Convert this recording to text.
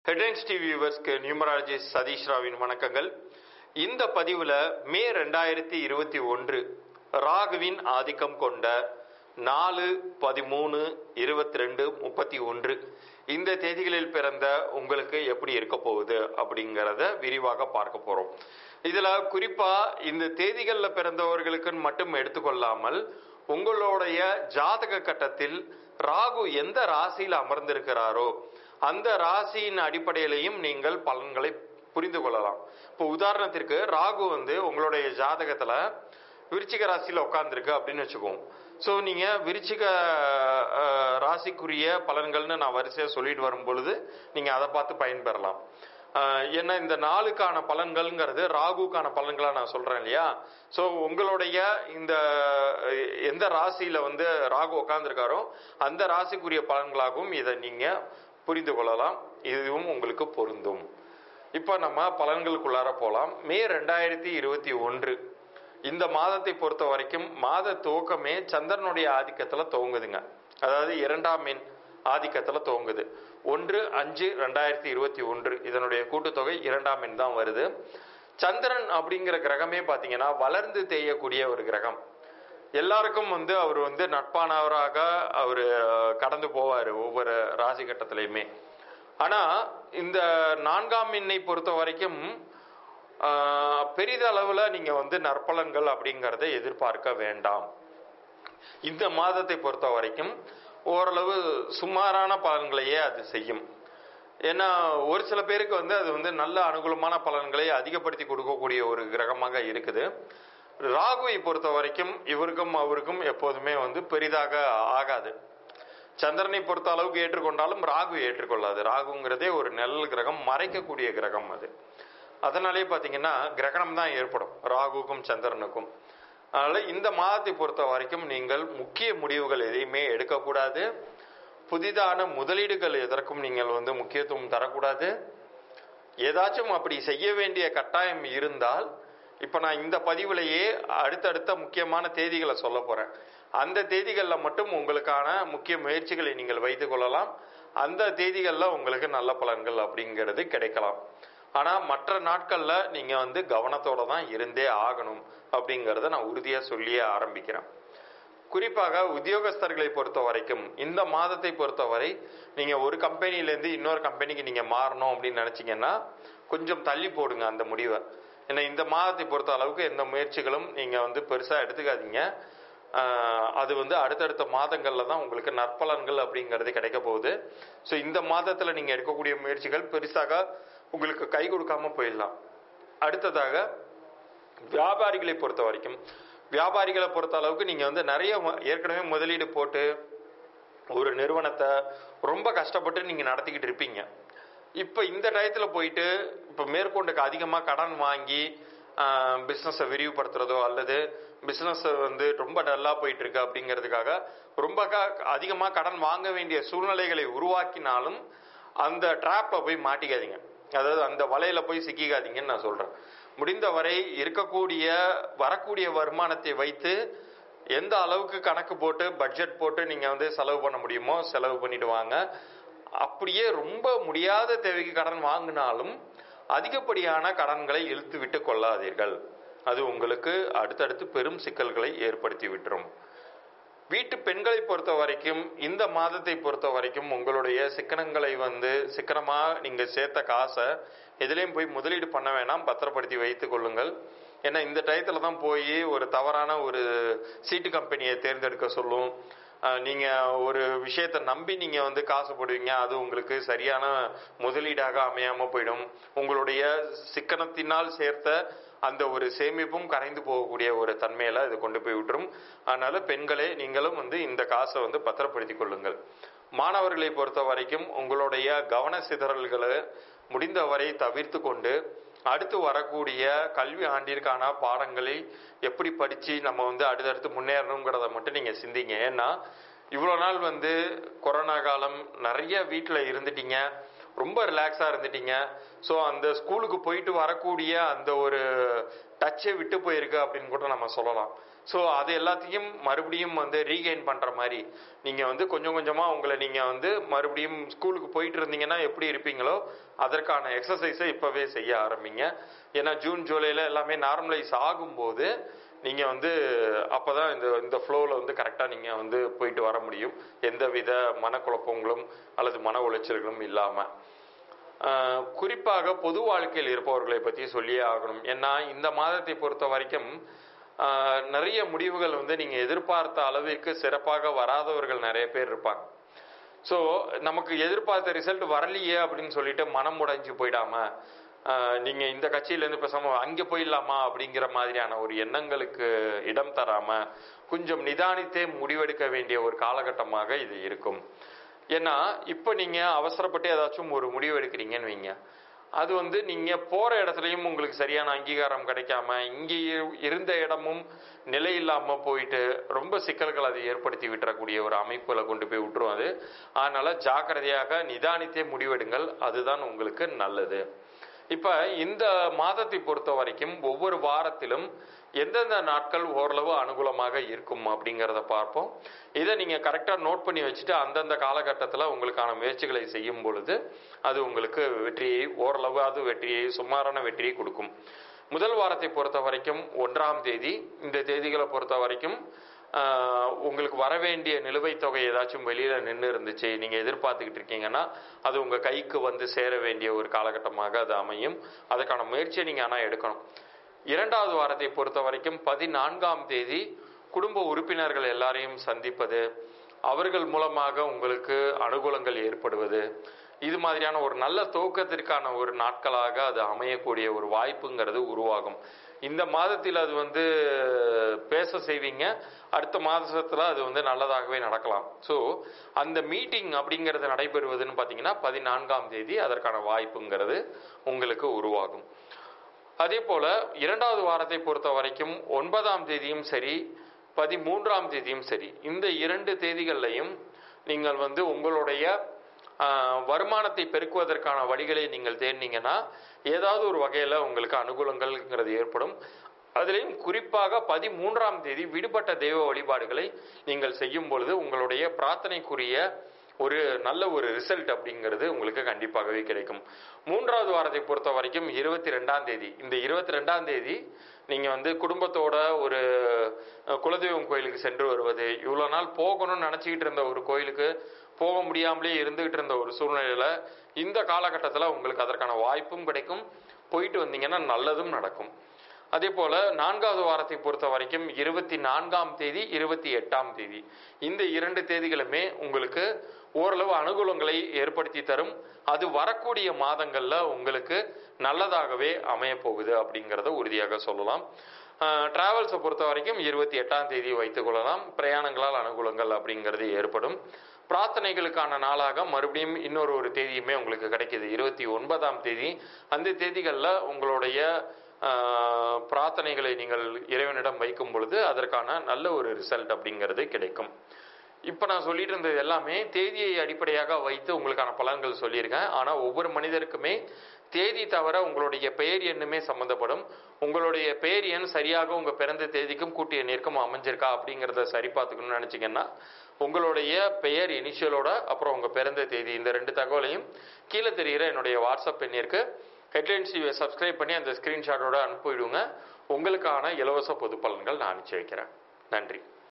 headlines TV வியூவர்ஸ்க்கு numerologist Satish ராவின் வணக்கங்கள் இந்த பதிவில் மே ரெண்டாயிரத்தி இருபத்தி ஒன்று ராகுவின் ஆதிக்கம் கொண்ட நாலு பதிமூணு இருபத்தி ரெண்டு முப்பத்தி ஒன்று இந்த தேதிகளில் பிறந்த உங்களுக்கு எப்படி இருக்க போகுது அப்படிங்கிறத விரிவாக பார்க்க போகிறோம் இதில் குறிப்பாக இந்த தேதிகளில் பிறந்தவர்களுக்குன்னு மட்டும் எடுத்துக்கொள்ளாமல் உங்களுடைய ஜாதக கட்டத்தில் ராகு எந்த ராசியில் அமர்ந்திருக்கிறாரோ அந்த ராசியின் அடிப்படையிலையும் நீங்கள் பலன்களை புரிந்து கொள்ளலாம் இப்போ உதாரணத்திற்கு ராகு வந்து உங்களுடைய ஜாதகத்துல விருச்சிக ராசியில் உட்காந்துருக்கு அப்படின்னு வச்சுக்குவோம் ஸோ நீங்க விருச்சிக அஹ், ராசிக்குரிய பலன்கள்னு நான் வரிசையாக சொல்லிட்டு வரும் பொழுது நீங்க அதை பார்த்து பயன்பெறலாம் ஆஹ் என்ன இந்த நாளுக்கான பலன்கள்ங்கிறது ராகுக்கான பலன்களா நான் சொல்றேன் இல்லையா ஸோ உங்களுடைய இந்த அஹ், எந்த ராசியில வந்து ராகு உட்கார்ந்துருக்காரோ அந்த ராசிக்குரிய பலன்களாகவும் இதை நீங்க புரிந்து கொள்ளலாம் இதுவும் உங்களுக்கு பொருந்தும் இப்போ நம்ம பலன்களுக்குள்ளார போகலாம் மே ரெண்டாயிரத்தி இருபத்தி ஒன்று இந்த மாதத்தை பொறுத்த வரைக்கும் மாத துவக்கமே சந்திரனுடைய ஆதிக்கத்துல துவங்குதுங்க அதாவது இரண்டாம் எண் ஆதிக்கத்துல துவங்குது ஒன்று அஞ்சு ரெண்டாயிரத்தி இருபத்தி ஒன்று இதனுடைய கூட்டுத்தொகை இரண்டாம் எண் தான் வருது சந்திரன் அப்படிங்கிற கிரகமே பார்த்தீங்கன்னா வளர்ந்து தேயக்கூடிய ஒரு கிரகம் எல்லாருக்கும் வந்து அவர் வந்து நட்பானவராக அவர் கடந்து போவார் ஒவ்வொரு ராசி கட்டத்திலையுமே ஆனா இந்த நான்காம் எண்ணை பொறுத்த வரைக்கும் ஆஹ், பெரிதளவுல நீங்க வந்து நற்பலன்கள் அப்படிங்கிறத எதிர்பார்க்க வேண்டாம் இந்த மாதத்தை பொறுத்த வரைக்கும் ஓரளவு சுமாரான பலன்களையே அது செய்யும் ஏன்னா ஒரு சில பேருக்கு வந்து அது வந்து நல்ல அனுகூலமான பலன்களை அதிகப்படுத்தி கொடுக்கக்கூடிய ஒரு கிரகமாக இருக்குது ராகுவை பொறுத்த வரைக்கும் இவருக்கும் அவருக்கும் எப்போதுமே வந்து பெரிதாக ஆகாது சந்திரனை பொறுத்த அளவுக்கு ஏற்றுக்கொண்டாலும் ராகு ஏற்றுக்கொள்ளாது ராகுங்கிறதே ஒரு நெல் கிரகம் மறைக்கக்கூடிய கிரகம் அது அதனாலே பார்த்தீங்கன்னா கிரகணம் தான் ஏற்படும் ராகுக்கும் சந்திரனுக்கும் அதனால இந்த மாதத்தை பொறுத்த வரைக்கும் நீங்கள் முக்கிய முடிவுகள் எதையுமே எடுக்கக்கூடாது புதிதான முதலீடுகள் எதற்கும் நீங்கள் வந்து முக்கியத்துவம் தரக்கூடாது ஏதாச்சும் அப்படி செய்ய வேண்டிய கட்டாயம் இருந்தால் இப்போ நான் இந்த பதிவுலையே அடுத்தடுத்த முக்கியமான தேதிகளை சொல்ல போறேன் அந்த தேதிகளில் மட்டும் உங்களுக்கான முக்கிய முயற்சிகளை நீங்கள் வைத்துக் கொள்ளலாம் அந்த தேதிகளில் உங்களுக்கு நல்ல பலன்கள் அப்படிங்கிறது கிடைக்கலாம் ஆனால் மற்ற நாட்களில் நீங்கள் வந்து கவனத்தோட தான் இருந்தே ஆகணும் அப்படிங்கிறத நான் உறுதியாக சொல்லியே ஆரம்பிக்கிறேன் குறிப்பாக உத்தியோகஸ்தர்களை பொறுத்த வரைக்கும் இந்த மாதத்தை பொறுத்தவரை நீங்க ஒரு கம்பெனிலேருந்து இன்னொரு கம்பெனிக்கு நீங்க மாறணும் அப்படின்னு நினைச்சீங்கன்னா கொஞ்சம் தள்ளி போடுங்க அந்த முடிவை ஏன்னா இந்த மாதத்தை பொறுத்த அளவுக்கு எந்த முயற்சிகளும் நீங்க வந்து பெருசா எடுத்துக்காதீங்க ஆஹ் அது வந்து அடுத்தடுத்த மாதங்கள்ல தான் உங்களுக்கு நற்பலன்கள் அப்படிங்கிறது கிடைக்க போகுது ஸோ இந்த மாதத்துல நீங்க எடுக்கக்கூடிய முயற்சிகள் பெருசாக உங்களுக்கு கை கொடுக்காம போயிடலாம் அடுத்ததாக வியாபாரிகளை பொறுத்த வரைக்கும் வியாபாரிகளை பொறுத்த அளவுக்கு நீங்க வந்து நிறைய மு- ஏற்கனவே முதலீடு போட்டு ஒரு நிறுவனத்தை ரொம்ப கஷ்டப்பட்டு நீங்க நடத்திக்கிட்டு இருப்பீங்க இப்ப இந்த டயத்துல போயிட்டு இப்ப மேற்கொண்டுக்கு அதிகமா கடன் வாங்கி பிசினஸை விரிவுபடுத்துறதோ அல்லது பிசினஸ் வந்து ரொம்ப டல்லா போயிட்டு இருக்கு அப்படிங்கிறதுக்காக ரொம்ப க- அதிகமா கடன் வாங்க வேண்டிய சூழ்நிலைகளை உருவாக்கினாலும் அந்த ட்ராப்ல போய் மாட்டிக்காதீங்க அதாவது அந்த வலையில போய் சிக்கிக்காதீங்கன்னு நான் சொல்றேன் முடிந்தவரை இருக்கக்கூடிய வரக்கூடிய வருமானத்தை வைத்து எந்த அளவுக்கு கணக்கு போட்டு பட்ஜெட் போட்டு நீங்க வந்து செலவு பண்ண முடியுமோ செலவு பண்ணிட்டு வாங்க அப்படியே ரொம்ப முடியாத தேவைக்கு கடன் வாங்கினாலும் அதிகப்படியான கடன்களை இழுத்து விட்டு கொள்ளாதீர்கள் அது உங்களுக்கு அடுத்தடுத்து பெரும் சிக்கல்களை ஏற்படுத்தி விட்டுரும் வீட்டு பெண்களை பொறுத்த வரைக்கும் இந்த மாதத்தை பொறுத்த வரைக்கும் உங்களுடைய சிக்கனங்களை வந்து சிக்கனமா நீங்க சேர்த்த காசை எதுலேயும் போய் முதலீடு பண்ண வேணாம் பத்திரப்படுத்தி வைத்துக் கொள்ளுங்கள் ஏன்னா இந்த டயத்துல தான் போய் ஒரு தவறான ஒரு சீட்டு கம்பெனியை தேர்ந்தெடுக்க சொல்லும் அஹ் நீங்க ஒரு விஷயத்தை நம்பி நீங்க வந்து காசு போடுவீங்க அது உங்களுக்கு சரியான முதலீடாக அமையாம போயிடும் உங்களுடைய சிக்கனத்தினால் சேர்த்த அந்த ஒரு சேமிப்பும் கரைந்து போகக்கூடிய ஒரு தன்மையில இது கொண்டு போய் விட்டுரும் அதனால பெண்களே நீங்களும் வந்து இந்த காசை வந்து பத்திரப்படுத்திக் கொள்ளுங்கள் மாணவர்களை பொறுத்த வரைக்கும் உங்களுடைய கவன சிதறல்களை முடிந்தவரை தவிர்த்து கொண்டு அடுத்து வரக்கூடிய கல்வி ஆண்டிற்கான பாடங்களை எப்படி படிச்சு நம்ம வந்து அடுத்தடுத்து முன்னேறணுங்கிறத மட்டும் நீங்க சிந்திங்க ஏன்னா இவ்வளோ நாள் வந்து கொரோனா காலம் நிறைய வீட்டில் இருந்துட்டீங்க ரொம்ப ரிலாக்ஸாக இருந்துட்டீங்க ஸோ அந்த ஸ்கூலுக்கு போயிட்டு வரக்கூடிய அந்த ஒரு டச்சே விட்டு போயிருக்கு அப்படின்னு கூட நம்ம சொல்லலாம் ஸோ அது எல்லாத்தையும் மறுபடியும் வந்து ரீகெயின் பண்ணுற மாதிரி நீங்கள் வந்து கொஞ்சம் கொஞ்சமாக உங்களை நீங்கள் வந்து மறுபடியும் ஸ்கூலுக்கு போயிட்டு இருந்தீங்கன்னா எப்படி இருப்பீங்களோ அதற்கான எக்ஸசைஸை இப்போவே செய்ய ஆரம்பிங்க ஏன்னா ஜூன் ஜூலையில் எல்லாமே நார்மலைஸ் ஆகும்போது நீங்கள் வந்து அப்போ தான் இந்த இந்த ஃப்ளோவில் வந்து கரெக்டாக நீங்கள் வந்து போயிட்டு வர முடியும் எந்த வித மனக்குழப்பங்களும் அல்லது மன உளைச்சல்களும் இல்லாமல் ஆஹ் குறிப்பாக பொது வாழ்க்கையில் இருப்பவர்களை பற்றி சொல்லியே ஆகணும் ஏன்னா இந்த மாதத்தை பொறுத்த வரைக்கும் ஆஹ் நிறைய முடிவுகள் வந்து நீங்கள் எதிர்பார்த்த அளவிற்கு சிறப்பாக வராதவர்கள் நிறைய பேர் இருப்பாங்க ஸோ நமக்கு எதிர்பார்த்த ரிசல்ட் வரலையே அப்படின்னு சொல்லிட்டு மனம் உடைஞ்சு போயிடாம ஆஹ் நீங்க இந்த கட்சியிலேருந்து பேசாம அங்கே போயிடலாமா அப்படிங்கிற மாதிரியான ஒரு எண்ணங்களுக்கு இடம் தராம கொஞ்சம் நிதானித்தே முடிவெடுக்க வேண்டிய ஒரு காலகட்டமாக இது இருக்கும் ஏன்னா இப்போ நீங்க அவசரப்பட்டு ஏதாச்சும் ஒரு முடிவு எடுக்கிறீங்கன்னு வைங்க அது வந்து நீங்க போற இடத்துலயும் உங்களுக்கு சரியான அங்கீகாரம் கிடைக்காம இங்கே இரு- இருந்த இடமும் நிலை இல்லாம போயிட்டு ரொம்ப சிக்கல்கள் அதை ஏற்படுத்தி விட்டுறக்கூடிய ஒரு அமைப்புல கொண்டு போய் விட்டுரும் அது அதனால ஜாக்கிரதையாக நிதானித்தே முடிவெடுங்கள் அதுதான் உங்களுக்கு நல்லது இப்ப இந்த மாதத்தை பொறுத்த வரைக்கும் ஒவ்வொரு வாரத்திலும் எந்தெந்த நாட்கள் ஓரளவு அனுகூலமாக இருக்கும் அப்படிங்கிறத பார்ப்போம் இதை நீங்க கரெக்டா நோட் பண்ணி வச்சுட்டு அந்தந்த காலகட்டத்தில் உங்களுக்கான முயற்சிகளை செய்யும் பொழுது அது உங்களுக்கு வெற்றியை ஓரளவு அது வெற்றியை சுமாரான வெற்றியை கொடுக்கும் முதல் வாரத்தை பொறுத்த வரைக்கும் ஒன்றாம் தேதி இந்த தேதிகளை பொறுத்த வரைக்கும் ஆஹ், உங்களுக்கு வர வேண்டிய நிலுவைத் தொகை ஏதாச்சும் வெளியில நின்று இருந்துச்சு நீங்க எதிர்பார்த்துக்கிட்டு இருக்கீங்கன்னா அது உங்க கைக்கு வந்து சேர வேண்டிய ஒரு காலகட்டமாக அது அமையும் அதுக்கான முயற்சியை நீங்க ஆனா எடுக்கணும் இரண்டாவது வாரத்தை பொறுத்த வரைக்கும் பதினான்காம் தேதி குடும்ப உறுப்பினர்கள் எல்லாரையும் சந்திப்பது அவர்கள் மூலமாக உங்களுக்கு அனுகூலங்கள் ஏற்படுவது இது மாதிரியான ஒரு நல்ல துவக்கத்திற்கான ஒரு நாட்களாக அது அமையக்கூடிய ஒரு வாய்ப்புங்கிறது உருவாகும் இந்த மாதத்தில் அது வந்து பேச செய்வீங்க அடுத்த மாதத்துல அது வந்து நல்லதாகவே நடக்கலாம் ஸோ அந்த மீட்டிங் அப்படிங்கிறது நடைபெறுவதுன்னு பார்த்தீங்கன்னா பதினான்காம் தேதி அதற்கான வாய்ப்புங்கிறது உங்களுக்கு உருவாகும் அதே போல இரண்டாவது வாரத்தை பொறுத்த வரைக்கும் ஒன்பதாம் தேதியும் சரி பதிமூன்றாம் தேதியும் சரி இந்த இரண்டு தேதிகள்லையும் நீங்கள் வந்து உங்களுடைய ஆஹ், வருமானத்தை பெருக்குவதற்கான வழிகளை நீங்கள் தேடினீங்கன்னா ஏதாவது ஒரு வகையில் உங்களுக்கு அனுகூலங்கள்ங்கிறது ஏற்படும் அதிலையும் குறிப்பாக பதிமூன்றாம் தேதி விடுபட்ட தெய்வ வழிபாடுகளை நீங்கள் செய்யும் பொழுது உங்களுடைய பிரார்த்தனைக்குரிய ஒரு நல்ல ஒரு ரிசல்ட் அப்படிங்கிறது உங்களுக்கு கண்டிப்பாகவே கிடைக்கும் மூன்றாவது வாரத்தை பொறுத்த வரைக்கும் இருபத்தி ரெண்டாம் தேதி இந்த இருபத்தி ரெண்டாம் தேதி நீங்க வந்து குடும்பத்தோட ஒரு அஹ், குலதெய்வம் கோயிலுக்கு சென்று வருவது இவ்வளோ நாள் போகணும்னு நினச்சிக்கிட்டு இருந்த ஒரு கோயிலுக்கு போக முடியாமலே இருந்துகிட்டு இருந்த ஒரு சூழ்நிலையில இந்த காலகட்டத்தில் உங்களுக்கு அதற்கான வாய்ப்பும் கிடைக்கும் போயிட்டு வந்தீங்கன்னா நல்லதும் நடக்கும் அதே போல நான்காவது வாரத்தை பொறுத்த வரைக்கும் இருபத்தி நான்காம் தேதி இருபத்தி எட்டாம் தேதி இந்த இரண்டு தேதிகளுமே உங்களுக்கு ஓரளவு அனுகூலங்களை ஏற்படுத்தி தரும் அது வரக்கூடிய மாதங்கள்ல உங்களுக்கு நல்லதாகவே அமைய போகுது அப்படிங்கிறத உறுதியாக சொல்லலாம் டிராவல்ஸை பொறுத்த வரைக்கும் இருபத்தி எட்டாம் தேதி வைத்துக் கொள்ளலாம் பிரயாணங்களால் அனுகூலங்கள் அப்படிங்கிறது ஏற்படும் பிரார்த்தனைகளுக்கான நாளாக மறுபடியும் இன்னொரு ஒரு தேதியுமே உங்களுக்கு கிடைக்குது இருபத்தி ஒன்பதாம் தேதி அந்த தேதிகளில் உங்களுடைய ஆஹ், பிரார்த்தனைகளை நீங்கள் இறைவனிடம் வைக்கும் பொழுது அதற்கான நல்ல ஒரு ரிசல்ட் அப்படிங்கிறது கிடைக்கும் இப்போ நான் சொல்லிட்டு இருந்தது எல்லாமே தேதியை அடிப்படையாக வைத்து உங்களுக்கான பலன்கள் சொல்லியிருக்கேன் ஆனால் ஒவ்வொரு மனிதருக்குமே தேதி தவிர உங்களுடைய பெயர் எண்ணுமே சம்மந்தப்படும் உங்களுடைய பெயர் எண் சரியாக உங்க பிறந்த தேதிக்கும் கூட்டி எண்ணிற்கும் அமைஞ்சிருக்கா அப்படிங்கிறத சரி பார்த்துக்கணும்னு நினைச்சீங்கன்னா உங்களுடைய பெயர் இனிஷியலோட அப்புறம் உங்க பிறந்த தேதி இந்த ரெண்டு தகவலையும் கீழே தெரிகிற என்னுடைய வாட்ஸ்அப் எண்ணிற்கு ஹெட்லைன்ஸ் டிவியை சப்ஸ்கிரைப் பண்ணி அந்த ஸ்கிரீன்ஷாட்டோட அனுப்பிவிடுங்க உங்களுக்கான இலவச பொது பலன்கள் நான் அனுப்பிச்சு வைக்கிறேன் நன்றி